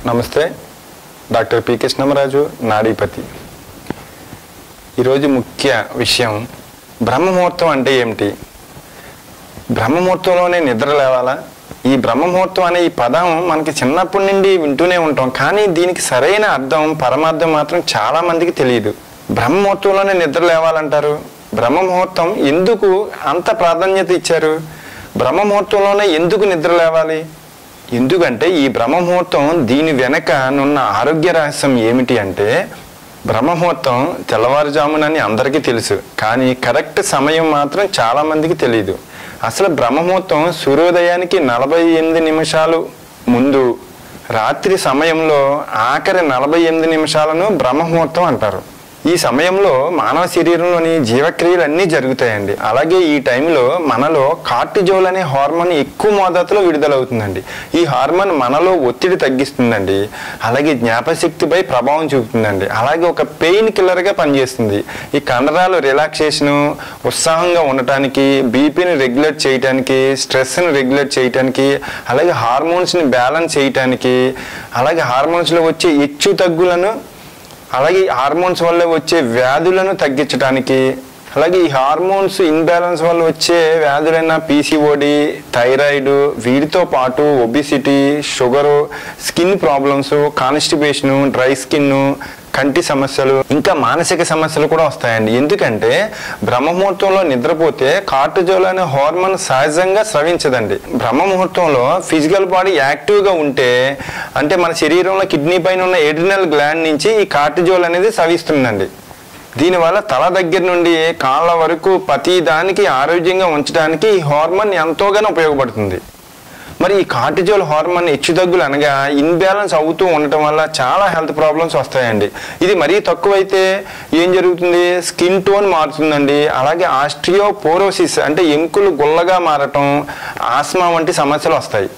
నమస్తే doctor P Krishnam Raju నాడీపతి ఈరోజు ముఖ్య విషయం బ్రహ్మముహూర్తం అంటే ఏమిటి బ్రహ్మముహూర్తంలోనే నిద్ర లేవాలా ఈ బ్రహ్మముహూర్తం అనే ఈ పదం మనకి చిన్నప్పటి నుండి వింటూనే ఉంటాం కానీ దీనికి సరైన అర్థం పరమార్థం మాత్రం చాలా మందికి తెలియదు బ్రహ్మముహూర్తంలోనే నిద్ర లేవాలంటారు బ్రహ్మముహూర్తం ఎందుకు అంత ప్రాధాన్యత ఇచ్చారు బ్రహ్మముహూర్తంలోనే ఎందుకు నిద్ర లేవాలి ఎందుకంటే ఈ బ్రహ్మముహూర్తం దీని వెనక నున్న ఆరోగ్య రహస్యం ఏమిటి అంటే బ్రహ్మముహూర్తం తెల్లవారుజామునని అందరికీ తెలుసు కానీ కరెక్ట్ సమయం మాత్రం చాలా మందికి తెలియదు అసలు బ్రహ్మముహూర్తం సూర్యోదయానికి నలభై ఎనిమిది నిమిషాలు ముందు రాత్రి సమయంలో ఆఖరి నలభై ఎనిమిది నిమిషాలను బ్రహ్మముహూర్తం అంటారు ఈ సమయంలో మానవ శరీరంలోని జీవక్రియలు అన్నీ జరుగుతాయండి అలాగే ఈ టైంలో మనలో కార్టిజోల్ అనే హార్మోన్ ఎక్కువ మోతాదులో విడుదలవుతుందండి ఈ హార్మోన్ మనలో ఒత్తిడి తగ్గిస్తుందండి అలాగే జ్ఞాపశక్తిపై ప్రభావం చూపుతుందండి అలాగే ఒక పెయిన్ కిల్లర్గా పనిచేస్తుంది ఈ కండరాలు రిలాక్సేషను ఉత్సాహంగా ఉండటానికి బీపీని రెగ్యులేట్ చేయటానికి స్ట్రెస్ని రెగ్యులేట్ చేయటానికి అలాగే హార్మోన్స్ని బ్యాలెన్స్ చేయటానికి అలాగే హార్మోన్స్లో వచ్చే హెచ్చు తగ్గులను అలాగే ఈ హార్మోన్స్ వల్ల వచ్చే వ్యాధులను తగ్గించడానికి అలాగే ఈ హార్మోన్స్ ఇన్బ్యాలెన్స్ వల్ల వచ్చే వ్యాధులైన పీసీఓడి థైరాయిడ్ వీటితో పాటు obesity sugar skin problems constipation dry skin కంటి సమస్యలు ఇంకా మానసిక సమస్యలు కూడా వస్తాయండి ఎందుకంటే బ్రహ్మముహూర్తంలో నిద్రపోతే కార్టిజోల్ అనే హార్మోన్ సహజంగా స్రవించదండి బ్రహ్మముహూర్తంలో ఫిజికల్ బాడీ యాక్టివ్గా ఉంటే అంటే మన శరీరంలో కిడ్నీ పైన ఉన్న ఎడ్రినల్ గ్లాండ్ నుంచి ఈ కార్టిజోల్ అనేది స్రవిస్తుందండి దీనివల్ల తల దగ్గర నుండి కాళ్ళ వరకు ప్రతి దానికి ఆరోగ్యంగా ఉంచడానికి ఈ హార్మోన్ ఎంతోగానో ఉపయోగపడుతుంది మరి ఈ కార్టిజోల్ హార్మోన్ హెచ్చుతగ్గులు అనగా ఇన్బ్యాలెన్స్ అవుతూ ఉండటం వల్ల చాలా హెల్త్ ప్రాబ్లమ్స్ వస్తాయండి ఇది మరీ తక్కువైతే ఏం జరుగుతుంది స్కిన్ టోన్ మారుతుందండి అలాగే ఆస్ట్రియోపోరోసిస్ అంటే ఎముకలు గుల్లగా మారటం ఆస్మా వంటి సమస్యలు వస్తాయి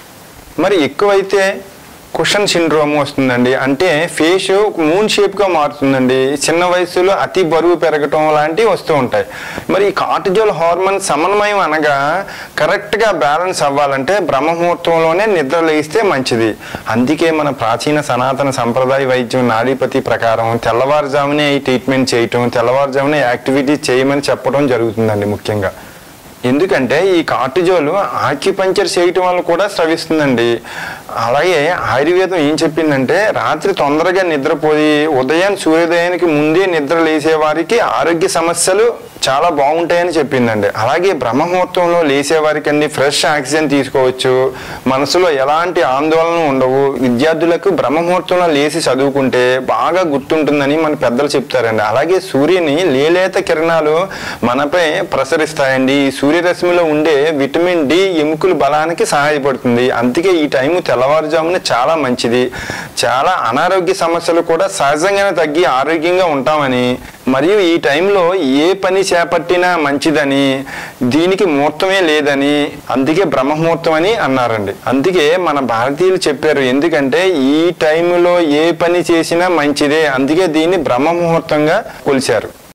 మరి ఎక్కువైతే కుషన్ సిండ్రోమ్ వస్తుందండి అంటే ఫేస్ మూన్ షేప్గా మారుతుందండి చిన్న వయసులో అతి బరువు పెరగటం లాంటివి వస్తూ ఉంటాయి మరి ఈ కార్టిజోల్ హార్మోన్ సమన్వయం అనగా కరెక్ట్గా బ్యాలెన్స్ అవ్వాలంటే బ్రహ్మముహూర్తంలోనే నిద్ర లేస్తే మంచిది అందుకే మన ప్రాచీన సనాతన సంప్రదాయ వైద్యం నాడీపతి ప్రకారం తెల్లవారుజామునే ఈ ట్రీట్మెంట్ చేయటం తెల్లవారుజామునే యాక్టివిటీ చేయమని చెప్పడం జరుగుతుందండి ముఖ్యంగా ఎందుకంటే ఈ కార్టిజోల్ ఆక్యుపంచర్ చేయటం వల్ల కూడా స్రవిస్తుందండి అలాగే ఆయుర్వేదం ఏం చెప్పిందంటే రాత్రి తొందరగా నిద్రపోయి ఉదయం సూర్యోదయానికి ముందే నిద్ర లేసే వారికి ఆరోగ్య సమస్యలు చాలా బాగుంటాయని చెప్పిందండి అలాగే బ్రహ్మముహూర్తంలో లేసే వారికి అన్ని ఫ్రెష్ ఆక్సిజన్ తీసుకోవచ్చు మనసులో ఎలాంటి ఆందోళన ఉండవు విద్యార్థులకు బ్రహ్మముహూర్తంలో లేచి చదువుకుంటే బాగా గుర్తుంటుందని మన పెద్దలు చెప్తారండి అలాగే సూర్యుని లేలేత కిరణాలు మనపై ప్రసరిస్తాయండి ఈ సూర్యరశ్మిలో ఉండే విటమిన్ డి ఎముకల బలానికి సహాయపడుతుంది అందుకే ఈ టైము తెల్లవారుజామున చాలా మంచిది చాలా అనారోగ్య సమస్యలు కూడా సహజంగానే తగ్గి ఆరోగ్యంగా ఉంటామని మరియు ఈ టైంలో ఏ పని చేపట్టినా మంచిదని దీనికి ముహూర్తమే లేదని అందుకే బ్రహ్మముహూర్తం అని అన్నారండి అందుకే మన భారతీయులు చెప్పారు ఎందుకంటే ఈ టైంలో ఏ పని చేసినా మంచిదే అందుకే దీన్ని బ్రహ్మముహూర్తంగా కొలిచారు